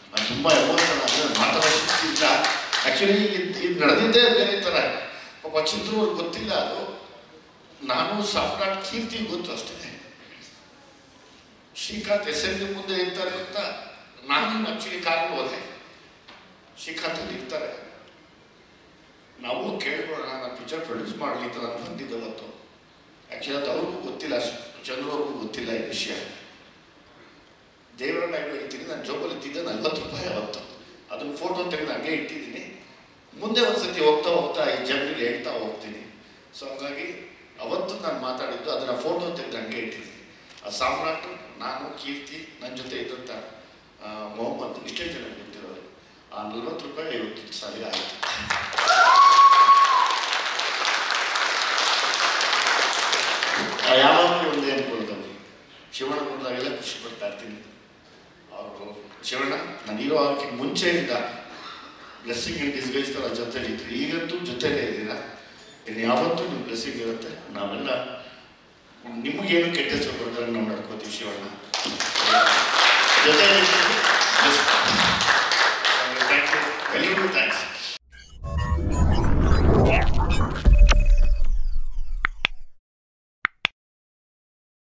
ನಾನು ತುಂಬ ಎಮೋಷನಲ್ ಅಂದರೆ ಮಾತಾಡೋ ಶಕ್ತಿ ಇಲ್ಲ ಆ್ಯಕ್ಚುಲಿ ಇದು ಇದು ನಡೆದಿದ್ದೇ ಬೇರೆ ಥರ ಪಾಪ ಚಿತ್ರ ಅವ್ರಿಗೆ ಗೊತ್ತಿಲ್ಲ ಅದು ನಾನು ಸಾಮ್ರಾಟ್ ಕೀರ್ತಿ ಗೊತ್ತು ಅಷ್ಟೇ ಶ್ರೀಕಾಂತ್ ಎಸ್ ಎಲ್ ಮುಂದೆ ಇರ್ತಾರೆ ಅಂತ ನಾನು ಆ್ಯಕ್ಚುಲಿ ಕಾರಲ್ಲಿ ಹೋದೆ ಶ್ರೀಕಾಂತಲ್ಲಿ ಇರ್ತಾರೆ ನಾವು ಕೇಳ್ಬೋಣ ನಾನು ಪಿಕ್ಚರ್ ಪ್ರೊಡ್ಯೂಸ್ ಮಾಡಲಿ ಅಂತ ನಾನು ಬಂದಿದ್ದೆ ಅವತ್ತು ಆ್ಯಕ್ಚುಲಿ ಅದು ಅವ್ರಿಗೂ ಗೊತ್ತಿಲ್ಲ ಚಂದ್ರು ಅವ್ರಿಗೂ ಗೊತ್ತಿಲ್ಲ ಈ ವಿಷಯ ದೇವರ ನಾಯ್ಡು ಹೇಳ್ತೀನಿ ನಾನು ಜೋಬಲ್ಲಿ ಇಟ್ಟಿದ್ದೆ ನಲ್ವತ್ತು ರೂಪಾಯಿ ಅವತ್ತು ಅದನ್ನು ಫೋಟೋ ತೆಗೆದು ಹಂಗೆ ಇಟ್ಟಿದ್ದೀನಿ ಮುಂದೆ ಒಂದ್ಸತಿ ಹೋಗ್ತಾ ಹೋಗ್ತಾ ಈ ಜನರಿಗೆ ಹೇಳ್ತಾ ಹೋಗ್ತೀನಿ ಸೊ ಹಾಗಾಗಿ ಅವತ್ತು ನಾನು ಮಾತಾಡಿದ್ದು ಅದನ್ನು ಫೋಟೋ ತೆಗೆದು ಹಂಗೆ ಇಟ್ಟಿದ್ದೀನಿ ಆ ಸಾಮ್ರಾಟ್ ನಾನು ಕೀರ್ತಿ ನನ್ನ ಜೊತೆ ಇದ್ದಂಥ ಆ, ಮೊಹಮ್ಮದ್ ಇಷ್ಟೇ ಜನ ಗೊತ್ತಿರೋರು ಆ ನಲ್ವತ್ತು ರೂಪಾಯಿ ಇವತ್ತು ಸರಿ ಆಯಿತು ಯಾವಾಗಲೂ ಒಂದೇ ಅನ್ಕೊಳ್ತವ್ರು ಶಿವಣ್ಣ ಬಂದಾಗೆಲ್ಲ ಖುಷಿ ಪಡ್ತಾ ಇರ್ತೀನಿ ಅವರು ಶಿವಣ್ಣ ನಾನು ಹೀರೋ ಆಗೋಕ್ಕೆ ಮುಂಚೆಯಿಂದ ಬ್ಲೆಸ್ಸಿಂಗ್ ಇನ್ ಡಿಸ್ಗೈಸ್ ಥರ ಜೊತೆಲಿ ಇದ್ರಿ ಈಗಂತೂ ಜೊತೆಲೇ ಇದ್ದೀರಾ ಇನ್ನು ಯಾವತ್ತೂ ನಿಮ್ಮ ಬ್ಲೆಸ್ಸಿಂಗ್ ಇರುತ್ತೆ ನಾವೆಲ್ಲ ನಿಮಗೇನು ಕೆಟ್ಟ ಹೆಸರು ಬರ್ತಾರೆ ನಾವು ನಡ್ಕೋತೀವಿ ಶಿವಣ್ಣ ಜೊತೆಲಿ